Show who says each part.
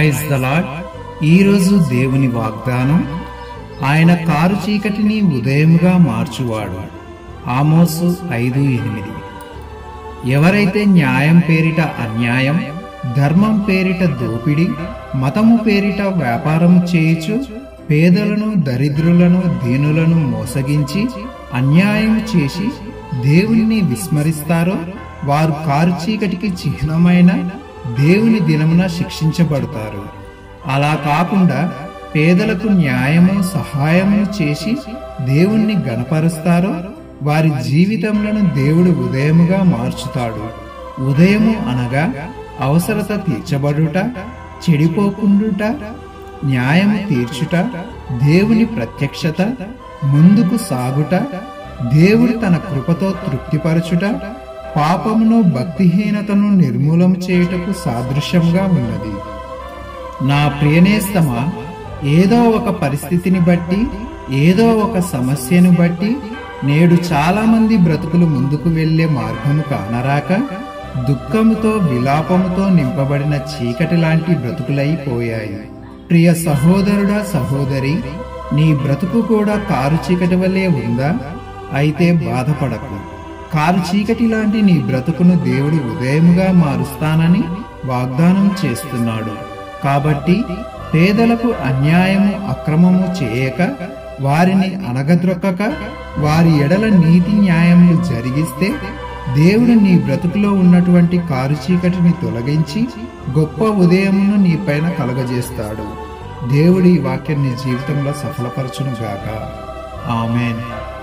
Speaker 1: praise the lord ఈరోజు దేవుని వాగ్దానం ఆయన కారు చీకటిని ఉదయముగా మార్చువాడు ఆమోసు ఐదు ఎనిమిది ఎవరైతే న్యాయం పేరిట అన్యాయం ధర్మం పేరిట దోపిడి మతము పేరిట వ్యాపారము చేయుచు పేదలను దరిద్రులను దీనులను మోసగించి అన్యాయం చేసి దేవుణ్ణి విస్మరిస్తారో వారు కారు చీకటికి చిహ్నమైన దేవుని దినమున శిక్షించబడతారు అలా కాకుండా పేదలకు న్యాయము సహాయము చేసి దేవుణ్ణి గణపరుస్తారో వారి జీవితములను దేవుడు ఉదయముగా మార్చుతాడు ఉదయము అనగా అవసరత తీర్చబడుట చెడిపోకుండుట న్యాయము తీర్చుట దేవుని ప్రత్యక్షత ముందుకు సాగుట దేవుడు తన కృపతో తృప్తిపరచుట పాపమును భక్తిహీనతను నిర్మూలం చేయుటకు సాదృశ్యంగా ఉన్నది నా ప్రియనేస్తమా ఏదో ఒక పరిస్థితిని బట్టి ఏదో ఒక సమస్యను బట్టి నేడు చాలా మంది బ్రతుకులు ముందుకు వెళ్లే మార్గము కానరాక దుఃఖముతో విలాపముతో నింపబడిన చీకటి లాంటి బ్రతుకులైపోయాయి ప్రియ సహోదరుడా సహోదరి నీ బ్రతుకు కూడా కారు చీకటి వల్లే ఉందా అయితే బాధపడకు కారు చీకటి లాంటి నీ బ్రతుకును దేవుడు ఉదయముగా మారుస్తానని వాగ్దానం చేస్తున్నాడు కాబట్టి పేదలకు అన్యాయము అక్రమము చేయక వారిని అనగద్రొక్కక వారి ఎడల నీతి న్యాయములు జరిగిస్తే దేవుడు నీ బ్రతుకులో ఉన్నటువంటి కారు చీకటిని తొలగించి గొప్ప ఉదయమును నీ పైన కలగజేస్తాడు దేవుడి ఈ వాక్యం నీ జీవితంలో సఫలపరచును గాక ఆమెన్